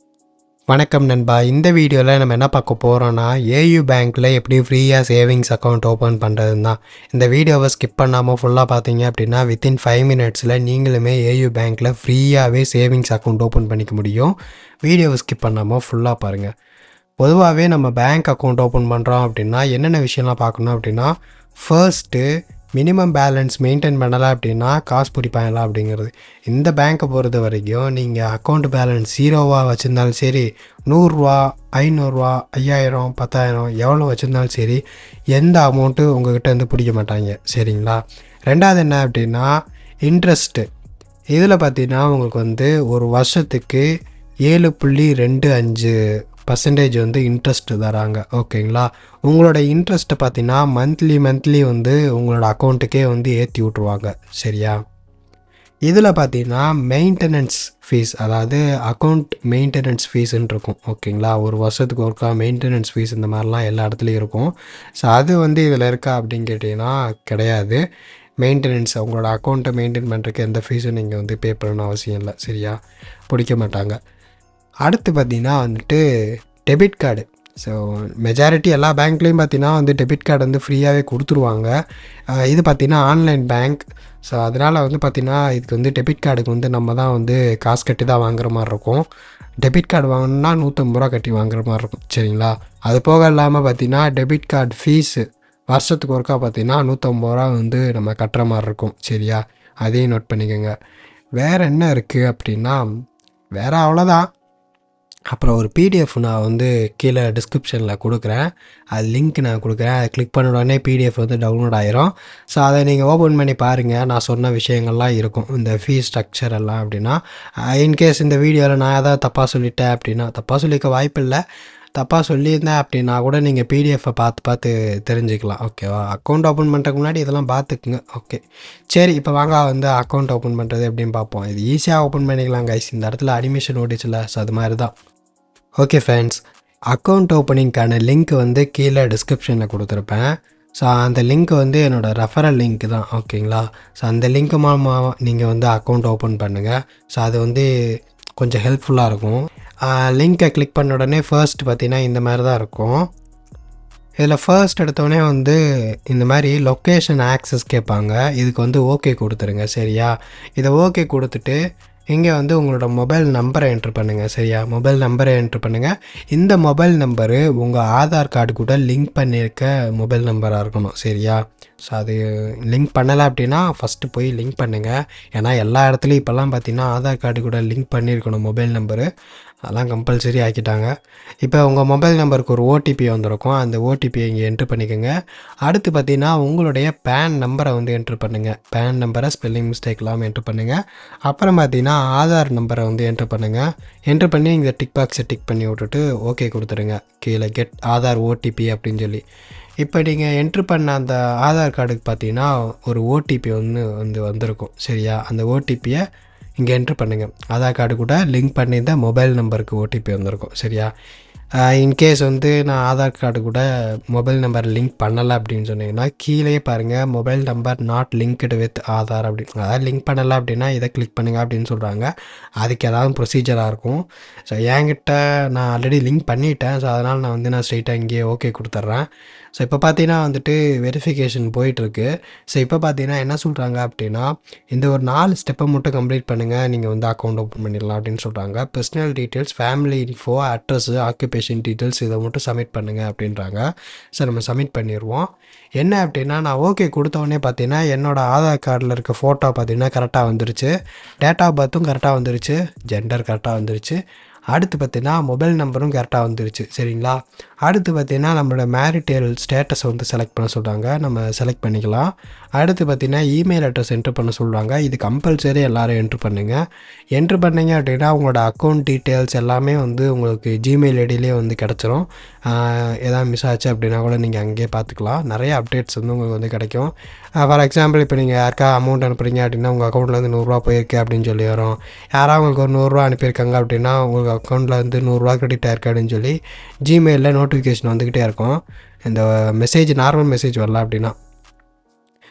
வணக்கம் நண்பா இந்த வீடியோவில் நம்ம என்ன பார்க்க போகிறோன்னா ஏயு பேங்க்கில் எப்படி ஃப்ரீயாக சேவிங்ஸ் அக்கௌண்ட் ஓப்பன் பண்ணுறதுன்னு தான் இந்த வீடியோவை ஸ்கிப் பண்ணாமல் ஃபுல்லாக பார்த்தீங்க அப்படின்னா வித்தின் ஃபைவ் மினிட்ஸில் நீங்களுமே ஏயு பேங்க்கில் ஃப்ரீயாகவே சேவிங்ஸ் அக்கௌண்ட் ஓப்பன் பண்ணிக்க முடியும் வீடியோவை ஸ்கிப் பண்ணாமல் ஃபுல்லாக பாருங்கள் பொதுவாகவே நம்ம பேங்க் அக்கௌண்ட் ஓப்பன் பண்ணுறோம் அப்படின்னா என்னென்ன விஷயம்லாம் பார்க்கணும் அப்படின்னா ஃபர்ஸ்ட்டு மினிமம் பேலன்ஸ் மெயின்டைன் பண்ணலை அப்படின்னா காசு பிடிப்பாங்களா அப்படிங்கிறது இந்த பேங்க்கை பொறுத்த வரைக்கும் நீங்கள் அக்கௌண்ட் பேலன்ஸ் ஜீரோவாக வச்சுருந்தாலும் சரி நூறுரூவா ஐநூறுரூவா ஐயாயிரம் பத்தாயிரம் எவ்வளோ வச்சுருந்தாலும் சரி எந்த அமௌண்ட்டு உங்ககிட்ட இருந்து பிடிக்க மாட்டாங்க சரிங்களா ரெண்டாவது என்ன அப்படின்னா இன்ட்ரெஸ்ட்டு இதில் பார்த்தீங்கன்னா உங்களுக்கு வந்து ஒரு வருஷத்துக்கு ஏழு புள்ளி ரெண்டு அஞ்சு பர்சன்டேஜ் வந்து இன்ட்ரெஸ்ட் தராங்க ஓகேங்களா உங்களோட இன்ட்ரெஸ்ட்டை பார்த்தீங்கன்னா மந்த்லி மந்த்லி வந்து உங்களோட அக்கௌண்ட்டுக்கே வந்து ஏற்றி விட்ருவாங்க சரியா இதில் பார்த்தீங்கன்னா மெயின்டெனன்ஸ் ஃபீஸ் அதாவது அக்கௌண்ட் மெயின்டெனன்ஸ் ஃபீஸ்ன்னு இருக்கும் ஓகேங்களா ஒரு வருஷத்துக்கு ஒருக்கா மெயின்டெனன்ஸ் ஃபீஸ் இந்த மாதிரிலாம் எல்லா இடத்துலையும் இருக்கும் ஸோ அது வந்து இதில் இருக்கா அப்படின்னு கேட்டிங்கன்னா கிடையாது மெயின்டெனன்ஸ் உங்களோட அக்கௌண்ட்டை மெயின்டைன் பண்ணுறதுக்கு எந்த ஃபீஸும் நீங்கள் வந்து பே பண்ணணும் அவசியம் இல்லை சரியா பிடிக்க மாட்டாங்க அடுத்து பார்த்தீங்கன்னா வந்துட்டு டெபிட் கார்டு ஸோ மெஜாரிட்டி எல்லா பேங்க்லேயும் பார்த்தீங்கன்னா வந்து டெபிட் கார்டு வந்து ஃப்ரீயாகவே கொடுத்துருவாங்க அஹ் இது பார்த்தீங்கன்னா ஆன்லைன் பேங்க் ஸோ அதனால் வந்து பார்த்திங்கன்னா இதுக்கு வந்து டெபிட் கார்டுக்கு வந்து நம்ம தான் வந்து காசு கட்டி தான் வாங்குற மாதிரி இருக்கும் டெபிட் கார்டு வாங்கணும்னா நூற்றம்பது ரூபா கட்டி வாங்குற மாதிரி இருக்கும் சரிங்களா அது போக இல்லாமல் பார்த்தீங்கன்னா டெபிட் கார்டு ஃபீஸு வருஷத்துக்கு ஒருக்கா பார்த்தீங்கன்னா நூற்றம்பது ரூபா வந்து நம்ம கட்டுற மாதிரி இருக்கும் சரியா அதையும் நோட் பண்ணிக்கோங்க வேறு என்ன இருக்குது அப்படின்னா வேறு அவ்வளோதான் அப்புறம் ஒரு பிடிஎஃப் நான் வந்து கீழே டிஸ்கிரிப்ஷனில் கொடுக்குறேன் அது லிங்க் நான் கொடுக்குறேன் அதை கிளிக் பண்ண உடனே பிடிஎஃப் வந்து டவுன்லோட் ஆயிரும் ஸோ அதை நீங்கள் ஓப்பன் பண்ணி பாருங்கள் நான் சொன்ன விஷயங்கள்லாம் இருக்கும் இந்த ஃபீஸ் ஸ்ட்ரக்சர் எல்லாம் அப்படின்னா இன்கேஸ் இந்த வீடியோவில் நான் ஏதாவது தப்பாக சொல்லிட்டேன் அப்படின்னா தப்பாக சொல்லிக்க வாய்ப்பில்லை தப்பாக சொல்லியிருந்தேன் அப்படின்னா கூட நீங்கள் பிடிஎஃப்பை பார்த்து பார்த்து தெரிஞ்சுக்கலாம் ஓகேவா அக்கௌண்ட் ஓப்பன் பண்ணுறதுக்கு முன்னாடி இதெல்லாம் பார்த்துக்குங்க ஓகே சரி இப்போ வாங்க வந்து அக்கௌண்ட் ஓப்பன் பண்ணுறது எப்படின்னு பார்ப்போம் இது ஈஸியாக ஓப்பன் பண்ணிக்கலாம் கைஸ் இந்த இடத்துல அனிமேஷன் ஓடிச்சுல ஸோ அது மாதிரி தான் ஓகே ஃப்ரெண்ட்ஸ் அக்கௌண்ட் ஓப்பனிங்க்கான லிங்க் வந்து கீழே டிஸ்கிரிப்ஷனில் கொடுத்துருப்பேன் ஸோ அந்த லிங்க் வந்து என்னோடய ரெஃபரல் லிங்க் தான் ஓகேங்களா ஸோ அந்த லிங்க் மூலமாக நீங்கள் வந்து அக்கௌண்ட் ஓப்பன் பண்ணுங்கள் ஸோ அது வந்து கொஞ்சம் ஹெல்ப்ஃபுல்லாக இருக்கும் லிங்க்கை கிளிக் பண்ண உடனே ஃபர்ஸ்ட் பார்த்தீங்கன்னா இந்த மாதிரி தான் இருக்கும் இதில் ஃபர்ஸ்ட் எடுத்தோடனே வந்து இந்த மாதிரி லொக்கேஷன் ஆக்சஸ் கேட்பாங்க இதுக்கு வந்து ஓகே கொடுத்துருங்க சரியா இதை ஓகே கொடுத்துட்டு இங்கே வந்து உங்களோட மொபைல் நம்பரை என்ட்ரு பண்ணுங்கள் சரியா மொபைல் நம்பரை என்ட்ரு பண்ணுங்கள் இந்த மொபைல் நம்பரு உங்கள் ஆதார் கார்டு கூட லிங்க் பண்ணியிருக்க மொபைல் நம்பராக இருக்கணும் சரியா ஸோ அது லிங்க் பண்ணலை அப்படின்னா ஃபஸ்ட்டு போய் லிங்க் பண்ணுங்கள் ஏன்னா எல்லா இடத்துலையும் இப்போல்லாம் பார்த்தீங்கன்னா ஆதார் கார்டு கூட லிங்க் பண்ணியிருக்கணும் மொபைல் நம்பரு அதெல்லாம் கம்பல்சரி ஆக்கிட்டாங்க இப்போ உங்கள் மொபைல் நம்பருக்கு ஒரு ஓடிபி வந்திருக்கும் அந்த ஓடிபியை இங்கே என்ட்ரு பண்ணிக்கோங்க அடுத்து பார்த்தீங்கன்னா உங்களுடைய பேன் நம்பரை வந்து என்ட்ரு பண்ணுங்கள் பேன் நம்பரை ஸ்பெல்லிங் மிஸ்டேக் இல்லாமல் என்ட்ரு பண்ணுங்கள் அப்புறம் பார்த்தீங்கன்னா ஆதார் நம்பரை வந்து என்ட்ரு பண்ணுங்கள் என்ட்ரு பண்ணி இந்த டிக் பாக்ஸை டிக் பண்ணி விட்டுட்டு ஓகே கொடுத்துருங்க கீழே கெட் ஆதார் ஓடிபி அப்படின்னு சொல்லி இப்போ நீங்கள் என்ட்ரு பண்ண அந்த ஆதார் கார்டுக்கு பார்த்தீங்கன்னா ஒரு ஓடிபி ஒன்று வந்து வந்திருக்கும் சரியா அந்த ஓடிபியை இங்கே என்ட்ரு பண்ணுங்கள் ஆதார் கார்டு கூட லிங்க் பண்ணியிருந்த மொபைல் நம்பருக்கு ஓடிபி வந்திருக்கும் சரியா இன்கேஸ் வந்து நான் ஆதார் கார்டு கூட மொபைல் நம்பர் லிங்க் பண்ணலை அப்படின்னு சொன்னீங்கன்னா கீழே பாருங்கள் mobile number not linked with Aadhaar அப்படி அதாவது லிங்க் பண்ணலை அப்படின்னா இதை கிளிக் பண்ணுங்க அப்படின்னு சொல்கிறாங்க அதுக்கு ஏதாவது ப்ரொசீஜராக இருக்கும் ஸோ என்கிட்ட நான் ஆல்ரெடி லிங்க் பண்ணிட்டேன் ஸோ அதனால் நான் வந்து நான் ஸ்ட்ரெயிட்டாக இங்கேயே ஓகே கொடுத்துட்றேன் ஸோ இப்போ பார்த்தீங்கன்னா வந்துட்டு வெரிஃபிகேஷன் போயிட்டுருக்கு ஸோ இப்போ பார்த்தீங்கன்னா என்ன சொல்கிறாங்க அப்படின்னா இந்த ஒரு நாலு ஸ்டெப்பை மட்டும் கம்ப்ளீட் பண்ணுங்கள் நீங்கள் வந்து அக்கௌண்ட் ஓப்பன் பண்ணிடலாம் அப்படின்னு சொல்கிறாங்க personal details family info address occupation details இதை மட்டும் சப்மிட் பண்ணுங்கள் அப்படின்றாங்க ஸோ நம்ம சப்மிட் பண்ணிடுவோம் என்ன அப்படின்னா நான் ஓகே கொடுத்தவொடனே பார்த்தீங்கன்னா என்னோடய ஆதார் கார்டில் இருக்க ஃபோட்டோ பார்த்தீங்கன்னா கரெக்டாக வந்துருச்சு டேட் ஆஃப் பர்த்தும் கரெக்டாக வந்துருச்சு ஜெண்டர் கரெக்டாக வந்துருச்சு அடுத்து பார்த்தீங்கன்னா மொபைல் நம்பரும் கரெக்டாக வந்துருச்சு சரிங்களா அடுத்து பார்த்தீங்கன்னா நம்மளோட மேரிட்டல் ஸ்டேட்டஸை வந்து செலக்ட் பண்ண சொல்கிறாங்க நம்ம செலக்ட் பண்ணிக்கலாம் அடுத்து பார்த்தீங்கன்னா இமெயில் அட்ரஸ் என்ட்ரு பண்ண சொல்கிறாங்க இது கம்பல்சரி எல்லோரும் என்ட்ரு பண்ணுங்கள் என்ட்ரு பண்ணீங்க அப்படின்னா உங்களோட அக்கௌண்ட் டீட்டெயில்ஸ் எல்லாமே வந்து உங்களுக்கு ஜிமெயில் ஐடியிலே வந்து கிடச்சிரும் எதாவது மிஸ் ஆச்சு அப்படின்னா கூட நீங்கள் அங்கேயே பார்த்துக்கலாம் நிறைய அப்டேட்ஸ் வந்து உங்களுக்கு வந்து கிடைக்கும் ஃபார் எக்ஸாம்பிள் இப்போ நீங்கள் யாருக்கா அமௌண்ட் அனுப்புறீங்க அப்படின்னா உங்கள் அக்கௌண்ட்லேருந்து நூறுரூவா போயிருக்கு அப்படின்னு சொல்லி வரும் யாராவது உங்களுக்கு ஒரு நூறுரூவா அனுப்பியிருக்காங்க அப்படின்னா உங்களுக்கு அக்கௌண்ட்டில் வந்து நூறுரூவா கிரெடிட் ஆயிருக்கு அப்படின்னு சொல்லி ஜிமெயிலில் நோட்டிஃபிகேஷன் வந்துக்கிட்டே இருக்கும் இந்த மெசேஜ் நார்மல் மெசேஜ் வரல அப்படின்னா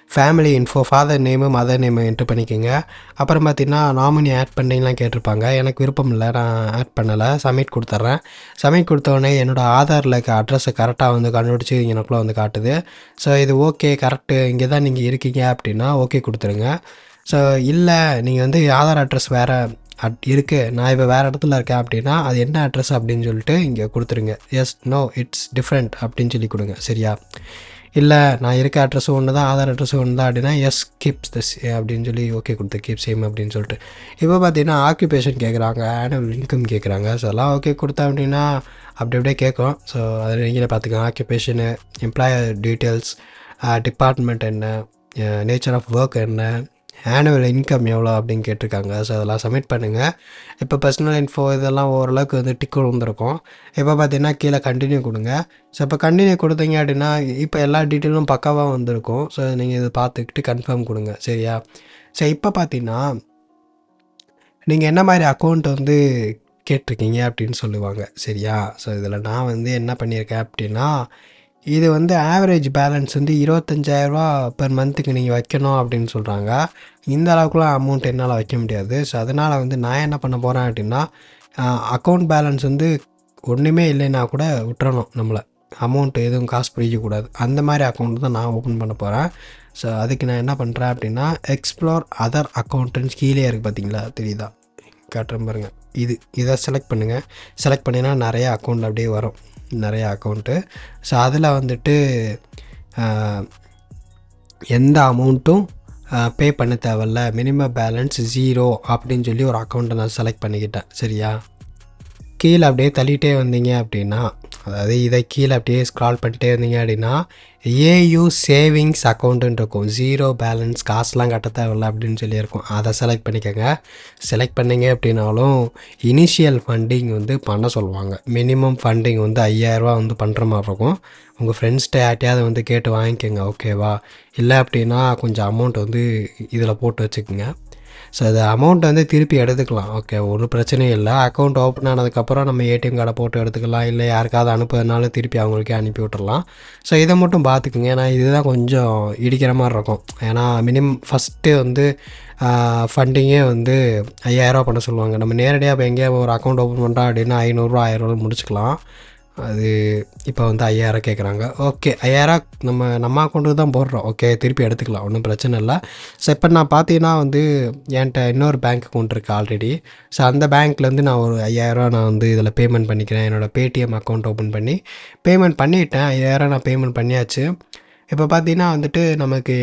family info father name mother name enter பண்ணிக்கோங்க அப்புறம் பார்த்தீங்கன்னா நாமினி ஆட் பண்ணிங்கலாம் கேட்டிருப்பாங்க எனக்கு விருப்பம் இல்லை நான் ஆட் பண்ணலை சப்மிட் கொடுத்துட்றேன் சப்மிட் கொடுத்தோடனே என்னோடய ஆதாரில் இருக்க அட்ரஸை கரெக்டாக வந்து கண்டுபிடிச்சி எனக்குள்ளே வந்து காட்டுது ஸோ இது ஓகே கரெக்டு இங்கே தான் நீங்கள் இருக்கீங்க அப்படின்னா ஓகே கொடுத்துருங்க ஸோ இல்லை நீங்கள் வந்து ஆதார் அட்ரஸ் வேறு அட் இருக்குது நான் இப்போ வேறு இடத்துல இருக்கேன் அப்படின்னா அது என்ன அட்ரஸ் அப்படின்னு சொல்லிட்டு இங்கே கொடுத்துருங்க எஸ் நோ இட்ஸ் டிஃப்ரெண்ட் அப்படின்னு சொல்லி கொடுங்க சரியா இல்லை நான் இருக்க அட்ரஸும் ஒன்று தான் ஆதார் அட்ரஸும் ஒன்று தான் அப்படின்னா எஸ் கீப்ஸ் திஸ் அப்படின்னு சொல்லி ஓகே கொடுத்து கீப் சேம் அப்படின்னு சொல்லிட்டு இப்போ பார்த்தீங்கன்னா ஆக்குபேஷன் கேட்குறாங்க ஆனுவல் இன்கம் கேட்குறாங்க ஸோ எல்லாம் ஓகே கொடுத்தா அப்படின்னா அப்படி அப்படியே கேட்கும் ஸோ அதில் நீங்களே பார்த்துக்கோங்க ஆக்குபேஷனு எம்ப்ளாயர் டீட்டெயில்ஸ் டிபார்ட்மெண்ட் என்ன நேச்சர் ஆஃப் ஒர்க் என்ன ஆனுவல் இன்கம் எவ்வளோ அப்படின்னு கேட்டிருக்காங்க ஸோ அதெல்லாம் சப்மிட் பண்ணுங்கள் இப்போ பர்சனல் இன்ஃபோ இதெல்லாம் ஓரளவுக்கு வந்து டிக் விழுந்திருக்கும் இப்போ பார்த்தீங்கன்னா கீழே கண்டினியூ கொடுங்க ஸோ இப்போ கண்டினியூ கொடுத்தீங்க அப்படின்னா இப்போ எல்லா டீட்டெயிலும் பக்காவாக வந்திருக்கும் ஸோ நீங்கள் இதை பார்த்துக்கிட்டு கன்ஃபார்ம் கொடுங்க சரியா ஸோ இப்போ பார்த்தீங்கன்னா நீங்கள் என்ன மாதிரி அக்கௌண்ட் வந்து கேட்டிருக்கீங்க அப்படின்னு சொல்லுவாங்க சரியா ஸோ இதில் நான் வந்து என்ன பண்ணியிருக்கேன் அப்படின்னா இது வந்து ஆவரேஜ் பேலன்ஸ் வந்து இருபத்தஞ்சாயிரரூபா பெர் மந்த்துக்கு நீங்கள் வைக்கணும் அப்படின்னு சொல்கிறாங்க இந்த அளவுக்குலாம் அமௌண்ட் என்னால் வைக்க முடியாது ஸோ அதனால் வந்து நான் என்ன பண்ண போகிறேன் அப்படின்னா அக்கௌண்ட் பேலன்ஸ் வந்து ஒன்றுமே இல்லைன்னா கூட விட்டுறணும் நம்மளை அமௌண்ட் எதுவும் காசு பிடிக்கக்கூடாது அந்த மாதிரி அக்கௌண்ட் தான் நான் ஓப்பன் பண்ண போகிறேன் ஸோ அதுக்கு நான் என்ன பண்ணுறேன் அப்படின்னா எக்ஸ்ப்ளோர் அதர் அக்கௌண்ட்டுன்னு கீழே இருக்குது பார்த்தீங்களா தெரியுதா காட்டுறேன் பாருங்கள் இது இதை செலக்ட் பண்ணுங்கள் செலக்ட் பண்ணினா நிறைய அக்கௌண்ட் அப்படியே வரும் நிறைய அக்கௌண்ட்டு ஸோ அதில் வந்துட்டு ஆஹ், எந்த அமௌண்ட்டும் பே பண்ண தேவையில்ல மினிமம் பேலன்ஸ் ஜீரோ அப்படின்னு சொல்லி ஒரு அக்கௌண்ட்டை நான் செலக்ட் பண்ணிக்கிட்டேன் சரியா கீழே அப்படியே தள்ளிட்டே வந்தீங்க அப்படின்னா அதாவது இதை கீழே அப்படியே ஸ்க்ரால் பண்ணிட்டே வந்தீங்க அப்படின்னா ஏயு சேவிங்ஸ் அக்கௌண்ட்டுன்னு இருக்கும் ஜீரோ பேலன்ஸ் காசுலாம் கட்ட தேவையில்ல அப்படின்னு சொல்லி இருக்கும் அதை செலக்ட் பண்ணிக்கோங்க செலக்ட் பண்ணீங்க அப்படின்னாலும் இனிஷியல் ஃபண்டிங் வந்து பண்ண சொல்லுவாங்க மினிமம் ஃபண்டிங் வந்து ஐயாயிரரூவா வந்து பண்ணுற மாதிரி இருக்கும் உங்கள் ஃப்ரெண்ட்ஸ்கிட்ட யார்ட்டையாவது வந்து கேட்டு வாங்கிக்கோங்க ஓகேவா இல்லை அப்படின்னா கொஞ்சம் அமௌண்ட் வந்து இதில் போட்டு வச்சுக்கோங்க ஸோ அது அமௌண்ட் வந்து திருப்பி எடுத்துக்கலாம் ஓகே ஒன்றும் பிரச்சனையும் இல்லை அக்கௌண்ட் ஓப்பன் ஆனதுக்கப்புறம் நம்ம ஏடிஎம் கார்டை போட்டு எடுத்துக்கலாம் இல்லை யாருக்காவது அனுப்புறதுனாலும் திருப்பி அவங்களுக்கே அனுப்பி விட்டுறலாம் ஸோ இதை மட்டும் பார்த்துக்குங்க ஏன்னா இதுதான் கொஞ்சம் இடிக்கிற மாதிரி இருக்கும் ஏன்னா மினிமம் ஃபஸ்ட்டு வந்து ஃபண்டிங்கே வந்து ஐயாயிரரூவா பண்ண சொல்லுவாங்க நம்ம நேரடியாக இப்போ எங்கேயா ஒரு அக்கௌண்ட் ஓப்பன் பண்ணுறோம் அப்படின்னா ஐநூறுரூவா ஆயிரரூவா முடிச்சுக்கலாம் அது இப்போ வந்து ஐயாயிரம் கேட்குறாங்க ஓகே ஐயாயிரம் நம்ம நம்ம அக்கௌண்ட்டுக்கு தான் போடுறோம் ஓகே திருப்பி எடுத்துக்கலாம் ஒன்றும் பிரச்சனை இல்லை ஸோ இப்போ நான் பார்த்தீங்கன்னா வந்து என்கிட்ட இன்னொரு பேங்க் அக்கௌண்ட் இருக்குது ஆல்ரெடி ஸோ அந்த பேங்க்லேருந்து நான் ஒரு ஐயாயிரரூவா நான் வந்து இதில் பேமெண்ட் பண்ணிக்கிறேன் என்னோடய பேடிஎம் அக்கௌண்ட் ஓப்பன் பண்ணி பேமெண்ட் பண்ணிட்டேன் ஐயாயிரம் நான் பேமெண்ட் பண்ணியாச்சு இப்போ பார்த்தீங்கன்னா வந்துட்டு நமக்கு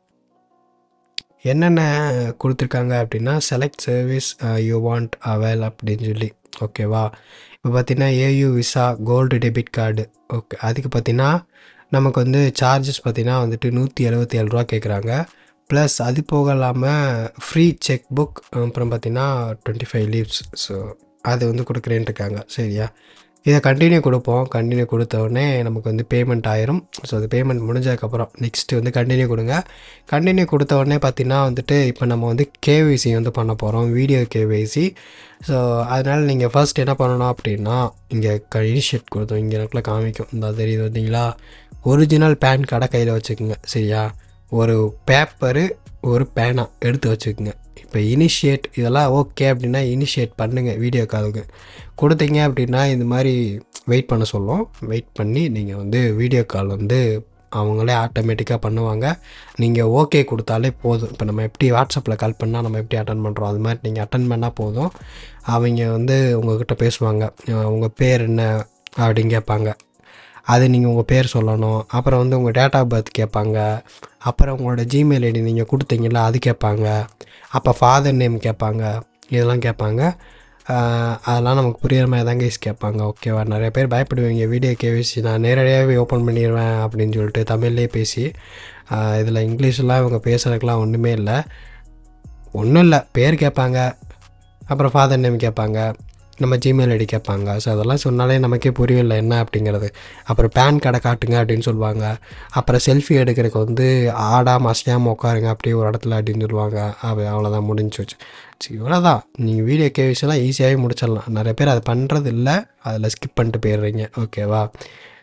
என்னென்ன கொடுத்துருக்காங்க அப்படின்னா select service you want avail அப்படின்னு சொல்லி ஓகேவா இப்போ பார்த்தீங்கன்னா AU visa gold debit card okay அதுக்கு பார்த்தீங்கன்னா நமக்கு வந்து சார்ஜஸ் பார்த்தீங்கன்னா வந்துட்டு நூற்றி எழுபத்தி ஏழு ரூபா கேட்குறாங்க ப்ளஸ் அது போக இல்லாமல் ஃப்ரீ செக் புக் அப்புறம் பார்த்தீங்கன்னா டுவெண்ட்டி ஃபைவ் லீவ்ஸ் ஸோ அது வந்து கொடுக்குறேன்ட்டு இருக்காங்க சரியா இதை கண்டினியூ கொடுப்போம் கண்டினியூ கொடுத்த உடனே நமக்கு வந்து பேமெண்ட் ஆயிரும் ஸோ அது பேமெண்ட் முடிஞ்சதுக்கப்புறம் நெக்ஸ்ட்டு வந்து கண்டினியூ கொடுங்க கண்டினியூ கொடுத்த உடனே பார்த்தீங்கன்னா வந்துட்டு இப்போ நம்ம வந்து கேவிசி வந்து பண்ண போகிறோம் வீடியோ கேவிசி ஸோ அதனால் நீங்கள் ஃபர்ஸ்ட் என்ன பண்ணணும் அப்படின்னா இங்கே க இனிஷியேட் கொடுத்தோம் இங்கே எனக்குள்ள காமிக்கும் இந்த தெரியுது பார்த்தீங்களா ஒரிஜினல் பேன் கார்டை கையில் வச்சுக்கோங்க சரியா ஒரு பேப்பரு ஒரு பேனா எடுத்து வச்சுக்கோங்க இப்போ இனிஷியேட் இதெல்லாம் ஓகே அப்படின்னா இனிஷியேட் பண்ணுங்கள் வீடியோ காலுக்கு கொடுத்தீங்க அப்படின்னா இந்த மாதிரி வெயிட் பண்ண சொல்லும் வெயிட் பண்ணி நீங்கள் வந்து வீடியோ கால் வந்து அவங்களே ஆட்டோமேட்டிக்காக பண்ணுவாங்க நீங்கள் ஓகே கொடுத்தாலே போதும் இப்போ நம்ம எப்படி வாட்ஸ்அப்பில் கால் பண்ணால் நம்ம எப்படி அட்டன் பண்ணுறோம் அது மாதிரி நீங்கள் அட்டன் பண்ணால் போதும் அவங்க வந்து உங்ககிட்ட பேசுவாங்க அஹ் உங்கள் பேர் என்ன அப்படின்னு கேட்பாங்க அது நீங்கள் உங்கள் பேர் சொல்லணும் அப்புறம் வந்து உங்கள் டேட் ஆஃப் பர்த் கேட்பாங்க அப்புறம் உங்களோட ஜிமெயில் ஐடி நீங்கள் கொடுத்தீங்களா அது கேட்பாங்க அப்போ ஃபாதர் நேம் கேட்பாங்க இதெல்லாம் கேட்பாங்க ஆஹ் அதெல்லாம் நமக்கு புரியுற மாதிரி தான் கேஸ் கேட்பாங்க ஓகேவா நிறைய பேர் பயப்படுவீங்க வீடியோ கேவிசி நான் நேரடியாகவே ஓப்பன் பண்ணிடுவேன் அப்படின்னு சொல்லிட்டு தமிழ்லேயே பேசி இதில் இங்கிலீஷ்லாம் இவங்க பேசுகிறதுக்கெலாம் ஒன்றுமே இல்லை ஒன்றும் இல்லை பேர் கேட்பாங்க அப்புறம் ஃபாதர் நேம் கேட்பாங்க நம்ம ஜிமெயில் ஐடி கேட்பாங்க ஸோ அதெல்லாம் சொன்னாலே நமக்கே புரியல என்ன அப்படிங்கிறது அப்புறம் பேன் கார்டை காட்டுங்க அப்படின்னு சொல்லுவாங்க அப்புறம் செல்ஃபி எடுக்கிறதுக்கு வந்து ஆடாமல் அசையாமல் உட்காருங்க அப்படியே ஒரு இடத்துல அப்படின்னு சொல்லுவாங்க அப்படி அவ்வளோதான் முடிஞ்சு வச்சு சரி இவ்வளோதான் நீங்கள் வீடியோ கேவிஸ்லாம் ஈஸியாகவே முடிச்சிடலாம் நிறைய பேர் அதை பண்ணுறது இல்லை அதில் ஸ்கிப் பண்ணிட்டு போயிடுறீங்க ஓகேவா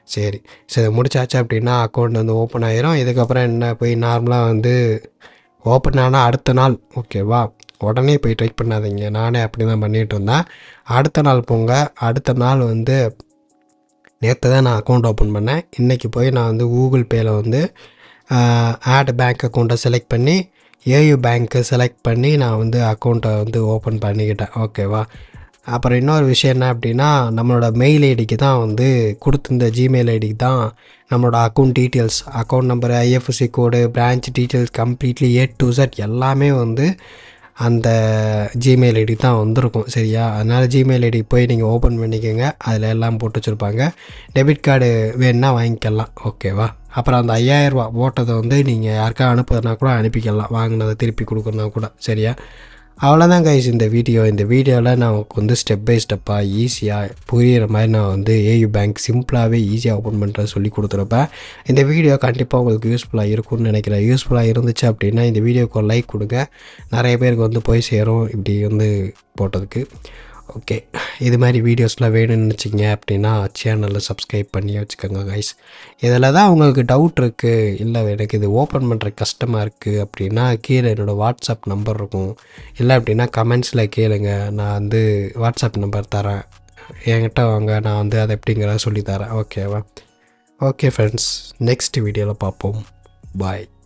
சரி சரி முடிச்சாச்சு அப்படின்னா அக்கௌண்ட் வந்து ஓப்பன் ஆயிரும் இதுக்கப்புறம் என்ன போய் நார்மலாக வந்து ஓப்பன் ஆனால் அடுத்த நாள் ஓகேவா உடனே போய் ட்ரை பண்ணாதீங்க நானே அப்படி தான் பண்ணிகிட்டு இருந்தேன் அடுத்த நாள் போங்க அடுத்த நாள் வந்து நேற்று தான் நான் அக்கௌண்ட் ஓப்பன் பண்ணேன் இன்றைக்கி போய் நான் வந்து கூகுள் பேயில் வந்து ஆட் பேங்க் அக்கௌண்ட்டை செலக்ட் பண்ணி ஏயு பேங்க்கு செலக்ட் பண்ணி நான் வந்து அக்கௌண்ட்டை வந்து ஓப்பன் பண்ணிக்கிட்டேன் ஓகேவா அப்புறம் இன்னொரு விஷயம் என்ன அப்படின்னா நம்மளோட மெயில் ஐடிக்கு தான் வந்து கொடுத்துருந்த ஜிமெயில் ஐடிக்கு தான் நம்மளோட account details account number IFSC code branch details completely A to Z எல்லாமே வந்து அந்த ஜிமெயில் ஐடி தான் வந்திருக்கும் சரியா அதனால் ஜிமெயில் ஐடி போய் நீங்கள் ஓப்பன் பண்ணிக்கோங்க அதில் எல்லாம் போட்டு வச்சுருப்பாங்க டெபிட் கார்டு வேணுன்னா வாங்கிக்கலாம் ஓகேவா அப்புறம் அந்த ஐயாயிரரூபா போட்டதை வந்து நீங்கள் யாருக்கா அனுப்புறதுனா கூட அனுப்பிக்கலாம் வாங்கினதை திருப்பி கொடுக்குறனா கூட சரியா அவ்வளோதான் கைஸ் இந்த வீடியோ இந்த வீடியோவில் நான் உங்களுக்கு வந்து ஸ்டெப் பை ஸ்டெப்பாக ஈஸியாக புரியிற மாதிரி நான் வந்து ஏயு பேங்க் சிம்பிளாகவே ஈஸியாக ஓப்பன் பண்ணுறது சொல்லி கொடுத்துருப்பேன் இந்த வீடியோ கண்டிப்பாக உங்களுக்கு யூஸ்ஃபுல்லாக இருக்கும்னு நினைக்கிறேன் யூஸ்ஃபுல்லாக இருந்துச்சு அப்படின்னா இந்த வீடியோக்கு ஒரு லைக் கொடுங்க நிறைய பேருக்கு வந்து போய் சேரும் இப்படி வந்து போட்டதுக்கு ஓகே இது மாதிரி வீடியோஸ்லாம் வேணும்னு நினச்சிங்க அப்படின்னா சேனலில் சப்ஸ்கிரைப் பண்ணி வச்சுக்கோங்க கைஸ் இதில் தான் உங்களுக்கு டவுட் இருக்குது இல்லை எனக்கு இது ஓப்பன் பண்ணுற கஷ்டமாக இருக்குது அப்படின்னா கீழே என்னோடய வாட்ஸ்அப் நம்பர் இருக்கும் இல்லை அப்படின்னா கமெண்ட்ஸில் கேளுங்க நான் வந்து வாட்ஸ்அப் நம்பர் தரேன் என்கிட்ட வாங்க நான் வந்து அதை எப்படிங்கிறத சொல்லி தரேன் ஓகேவா ஓகே ஃப்ரெண்ட்ஸ் நெக்ஸ்ட் வீடியோவில் பார்ப்போம் பாய்